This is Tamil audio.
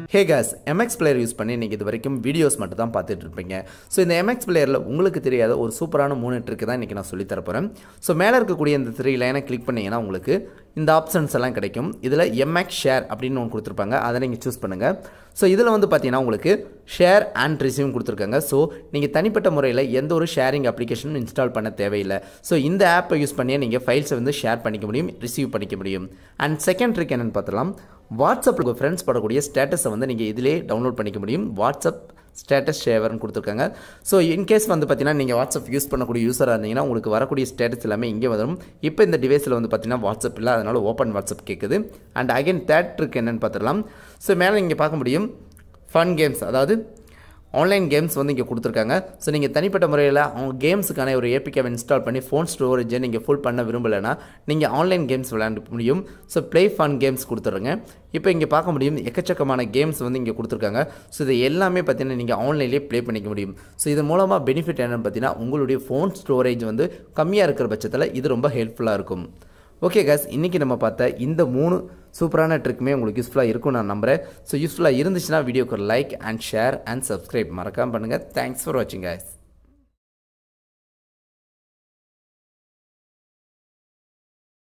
ஹே கேஸ் எம்எக்ஸ் பிளேயர் யூஸ் பண்ணி நீங்கள் இது வரைக்கும் வீடியோஸ் மட்டும் தான் பார்த்துட்டு இருப்பீங்க ஸோ இந்த எம்எக்ஸ் பிளேயரில் உங்களுக்கு தெரியாத ஒரு சூப்பரான மூணு ட்ரிக்கு தான் இன்றைக்கி நான் சொல்லித் தர போகிறேன் ஸோ மேலே இருக்கக்கூடிய இந்த த்ரீ லைனை கிளிக் பண்ணிங்கன்னா உங்களுக்கு இந்த ஆப்ஷன்ஸ் எல்லாம் கிடைக்கும் இதில் எம்எக்ஸ் ஷேர் அப்படின்னு ஒன்று கொடுத்துருப்பாங்க அதை நீங்கள் சூஸ் பண்ணுங்கள் ஸோ இதில் வந்து பார்த்தீங்கன்னா உங்களுக்கு ஷேர் அண்ட் ரிசீவ் கொடுத்துருக்காங்க ஸோ நீங்கள் தனிப்பட்ட முறையில் எந்த ஒரு ஷேரிங் அப்ளிகேஷனும் இன்ஸ்டால் பண்ண தேவையில்லை ஸோ இந்த ஆப்பை யூஸ் பண்ணியே நீங்கள் ஃபைல்ஸை வந்து ஷேர் பண்ணிக்க முடியும் ரிசீவ் பண்ணிக்க முடியும் அண்ட் செகண்ட் ட்ரிக் என்னென்னு பார்த்தலாம் வாட்ஸ்அப்பில் உங்கள் ஃப்ரெண்ட்ஸ் படக்கூடிய ஸ்டேட்டஸை வந்து நீங்கள் இதிலே டவுன்லோட் பண்ணிக்க முடியும் வாட்ஸ்அப் ஸ்டேட்டஸ் ஷேவர்னு கொடுத்துருக்காங்க ஸோ இன்கேஸ் வந்து பார்த்தீங்கன்னா நீங்கள் வாட்ஸ்அப் யூஸ் பண்ணக்கூடிய யூஸராக இருந்தீங்கன்னா உங்களுக்கு வரக்கூடிய ஸ்டேட்டஸ் எல்லாமே இங்கே வரும் இப்போ இந்த டிவைஸில் வந்து பார்த்தீங்கன்னா வாட்ஸ்அப் இல்லை அதனால் ஓப்பன் வாட்ஸ்அப் கேட்குது அண்ட் அகைன் தேர்ட் ட்ரிக் என்னென்னு பார்த்துடலாம் ஸோ மேலே நீங்கள் பார்க்க முடியும் ஃபன் கேம்ஸ் அதாவது ஆன்லைன் கேம்ஸ் வந்து இங்கே கொடுத்துருக்காங்க ஸோ நீங்கள் தனிப்பட்ட முறையில் அவங்க கேம்ஸுக்கான ஒரு ஏபிகேவை இன்ஸ்டால் பண்ணி ஃபோன் ஸ்டோரேஜை நீங்கள் ஃபுல் பண்ண விரும்பலைன்னா நீங்கள் ஆன்லைன் கேம்ஸ் விளையாட முடியும் ஸோ ப்ளே ஃபன் கேம்ஸ் கொடுத்துருங்க இப்போ இங்கே பார்க்க முடியும் எக்கச்சக்கமான கேம்ஸ் வந்து இங்கே கொடுத்துருக்காங்க ஸோ இது எல்லாமே பார்த்தீங்கன்னா நீங்கள் ஆன்லைன்லேயே ப்ளே பண்ணிக்க முடியும் ஸோ இது மூலமாக பெனிஃபிட் என்னென்னு பார்த்தீங்கன்னா உங்களுடைய ஃபோன் ஸ்டோரேஜ் வந்து கம்மியாக இருக்கிற பட்சத்தில் இது ரொம்ப ஹெல்ப்ஃபுல்லாக இருக்கும் ஓகே கேஸ் இன்றைக்கி நம்ம பார்த்த இந்த மூணு சூப்பரான ட்ரிக்குமே உங்களுக்கு யூஸ்ஃபுல்லாக இருக்கும் நான் நம்புகிறேன் ஸோ யூஸ்ஃபுல்லாக இருந்துச்சுன்னா வீடியோக்கு like and share and subscribe மறக்காமல் பண்ணுங்கள் தேங்க்ஸ் ஃபார் வாட்சிங் guys